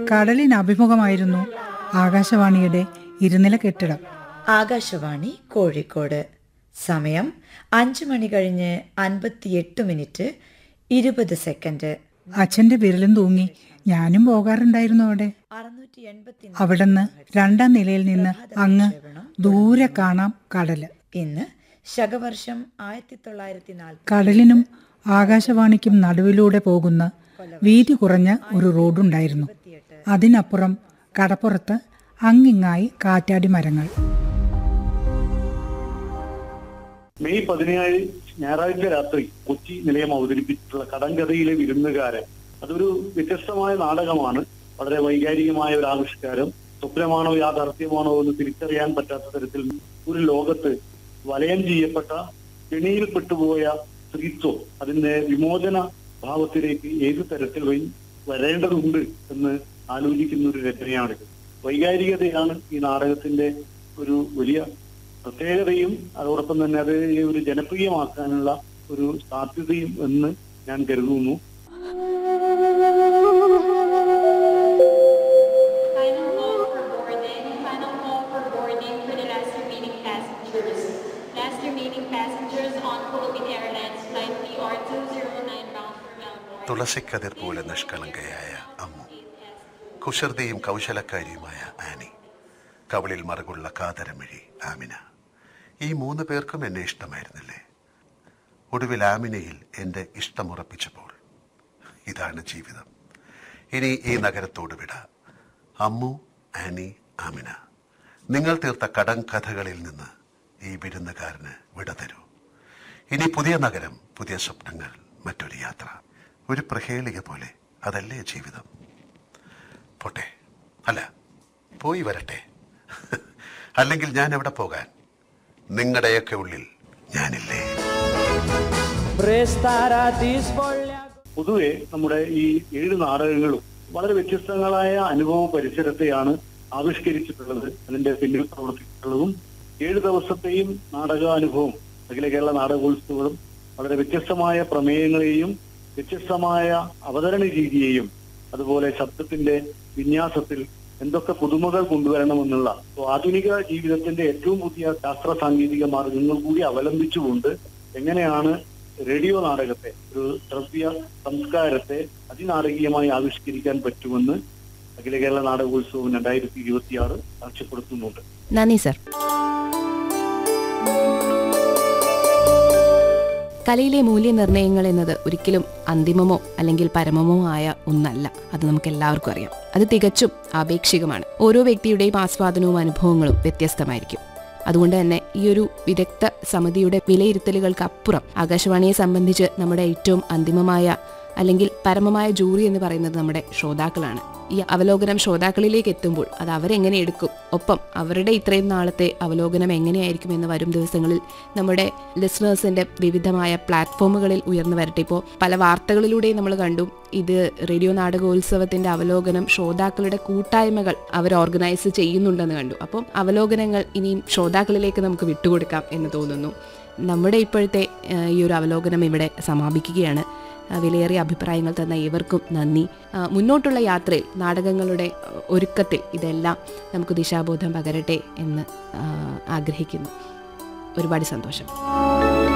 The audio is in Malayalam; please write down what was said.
കടലിന് അഭിമുഖമായിരുന്നു ആകാശവാണിയുടെ ഇരുനില കെട്ടിടം ആകാശവാണി കോഴിക്കോട് സമയം അഞ്ച് മണി കഴിഞ്ഞ് അൻപത്തിയെട്ട് മിനിറ്റ് ഇരുപത് സെക്കൻഡ് അച്ഛന്റെ വിരലും തൂങ്ങി ഞാനും പോകാറുണ്ടായിരുന്നു അവിടെ അറുന്നൂറ്റി എൺപത്തി അവിടുന്ന് രണ്ടാം നിലയിൽ നിന്ന് അങ്ങ് ദൂരെ കാണാം കടല് ഇന്ന് ശകവർഷം ആയിരത്തി തൊള്ളായിരത്തി നാൽപ്പത്തി കടലിനും ആകാശവാണിക്കും നടുവിലൂടെ പോകുന്ന വീതി കുറഞ്ഞ ഒരു റോഡുണ്ടായിരുന്നു അതിനപ്പുറം കടപ്പുറത്ത് അങ്ങിങ്ങായി കാറ്റാടി മരങ്ങൾ മെയ് പതിനേഴ് ഞായറാഴ്ച രാത്രി കൊച്ചി നിലയം അവതരിപ്പിച്ചിട്ടുള്ള കടങ്കഥയിലെ വിരുന്നുകാരൻ അതൊരു വ്യത്യസ്തമായ നാടകമാണ് വളരെ വൈകാരികമായ ഒരു ആവിഷ്കാരം സ്വപ്നമാണോ യാഥാർത്ഥ്യമാണോ എന്ന് തിരിച്ചറിയാൻ പറ്റാത്ത തരത്തിൽ ഒരു ലോകത്ത് വലയം ചെയ്യപ്പെട്ട കെണിയിൽ പെട്ടുപോയ സ്ത്രീത്വം അതിന്റെ വിമോചന ഭാവത്തിലേക്ക് ഏത് തരത്തിൽ വഴി വരേണ്ടതുണ്ട് എന്ന് ആലോചിക്കുന്ന ഒരു രചനയാണിത് വൈകാരികതയാണ് ഈ നാടകത്തിന്റെ ഒരു വലിയ പ്രത്യേകതയും അതോടൊപ്പം തന്നെ അത് ഈ ഒരു ജനപ്രിയമാക്കാനുള്ള ഒരു സാധ്യതയും എന്ന് ഞാൻ കരുതുന്നു Final call for boarding. Final call for boarding for the last remaining passengers. Last remaining passengers on Philippine Airlines flight PR209 bound for Melbourne. തുളസിക്കതിർ പോലെ നിഷ്കളങ്കയായ അമ്മു കുസൃതിയും കൗശലക്കാരിയുമായ ആനി കവളിൽ മറുകുള്ള കാതരമിഴി ആമിന ഈ മൂന്ന് പേർക്കും എന്നെ ഇഷ്ടമായിരുന്നില്ലേ ഒടുവിൽ ആമിനയിൽ എൻ്റെ ഇഷ്ടമുറപ്പിച്ചപ്പോൾ ഇതാണ് ജീവിതം ഇനി ഈ നഗരത്തോട് വിട അമ്മു ആനി ആമിന നിങ്ങൾ തീർത്ത കടം കഥകളിൽ നിന്ന് ഈ വിരുന്നുകാരന് വിട തരൂ ഇനി പുതിയ നഗരം പുതിയ സ്വപ്നങ്ങൾ മറ്റൊരു യാത്ര ഒരു പ്രഹേളിക പോലെ അതല്ലേ ജീവിതം പോട്ടെ അല്ല പോയി വരട്ടെ അല്ലെങ്കിൽ ഞാൻ എവിടെ പോകാൻ നിങ്ങളുടെയൊക്കെ ഉള്ളിൽ ഞാനില്ലേ പൊതുവെ നമ്മുടെ ഈ ഏഴ് നാടകങ്ങളും വളരെ വ്യത്യസ്തങ്ങളായ അനുഭവ പരിസരത്തെയാണ് ആവിഷ്കരിച്ചിട്ടുള്ളത് അതിന്റെ പിന്നിൽ പ്രവർത്തിച്ചിട്ടുള്ളതും ഏഴ് ദിവസത്തെയും നാടകാനുഭവം അഖില കേരള നാടകോത്സവങ്ങളും വളരെ വ്യത്യസ്തമായ പ്രമേയങ്ങളെയും വ്യത്യസ്തമായ അവതരണ രീതിയെയും അതുപോലെ ശബ്ദത്തിന്റെ വിന്യാസത്തിൽ എന്തൊക്കെ പുതുമകൾ കൊണ്ടുവരണമെന്നുള്ള so ആധുനിക ജീവിതത്തിന്റെ ഏറ്റവും പുതിയ ശാസ്ത്ര സാങ്കേതിക മാർഗങ്ങൾ കൂടി അവലംബിച്ചുകൊണ്ട് എങ്ങനെയാണ് റേഡിയോ നാടകത്തെ ഒരു ശ്രവ്യ സംസ്കാരത്തെ അതിനാടകീയമായി ആവിഷ്കരിക്കാൻ പറ്റുമെന്ന് അഖില കേരള നാടകോത്സവം രണ്ടായിരത്തി ഇരുപത്തിയാറ് സാക്ഷ്യപ്പെടുത്തുന്നുണ്ട് നന്ദി സർ കലയിലെ മൂല്യനിർണ്ണയങ്ങൾ എന്നത് ഒരിക്കലും അന്തിമമോ അല്ലെങ്കിൽ പരമമോ ആയ ഒന്നല്ല അത് നമുക്ക് എല്ലാവർക്കും അറിയാം അത് തികച്ചും ആപേക്ഷികമാണ് ഓരോ വ്യക്തിയുടെയും ആസ്വാദനവും അനുഭവങ്ങളും വ്യത്യസ്തമായിരിക്കും അതുകൊണ്ട് തന്നെ ഈ ഒരു വിദഗ്ധ സമിതിയുടെ വിലയിരുത്തലുകൾക്ക് അപ്പുറം ആകാശവാണിയെ സംബന്ധിച്ച് നമ്മുടെ ഏറ്റവും അന്തിമമായ അല്ലെങ്കിൽ പരമമായ ജൂറി എന്ന് പറയുന്നത് നമ്മുടെ ശ്രോതാക്കളാണ് ഈ അവലോകനം ശ്രോതാക്കളിലേക്ക് എത്തുമ്പോൾ അത് അവരെങ്ങനെ എടുക്കും ഒപ്പം അവരുടെ ഇത്രയും നാളത്തെ അവലോകനം എങ്ങനെയായിരിക്കും എന്ന് വരും ദിവസങ്ങളിൽ നമ്മുടെ ലിസണേഴ്സിന്റെ വിവിധമായ പ്ലാറ്റ്ഫോമുകളിൽ ഉയർന്നു വരട്ടെ ഇപ്പോൾ പല വാർത്തകളിലൂടെയും നമ്മൾ കണ്ടു ഇത് റേഡിയോ നാടകോത്സവത്തിന്റെ അവലോകനം ശ്രോതാക്കളുടെ കൂട്ടായ്മകൾ അവർ ഓർഗനൈസ് ചെയ്യുന്നുണ്ടെന്ന് കണ്ടു അപ്പം അവലോകനങ്ങൾ ഇനിയും ശ്രോതാക്കളിലേക്ക് നമുക്ക് വിട്ടുകൊടുക്കാം എന്ന് തോന്നുന്നു നമ്മുടെ ഇപ്പോഴത്തെ ആ, ഈ ഒരു അവലോകനം ഇവിടെ സമാപിക്കുകയാണ് ആ, വിലയേറിയ അഭിപ്രായങ്ങൾ തന്ന ഏവർക്കും നന്ദി ആ, മുന്നോട്ടുള്ള യാത്രയിൽ നാടകങ്ങളുടെ ആ, ഒരുക്കത്തിൽ ഇതെല്ലാം നമുക്ക് ദിശാബോധം പകരട്ടെ എന്ന് ആ, ആഗ്രഹിക്കുന്നു ഒരുപാട് സന്തോഷം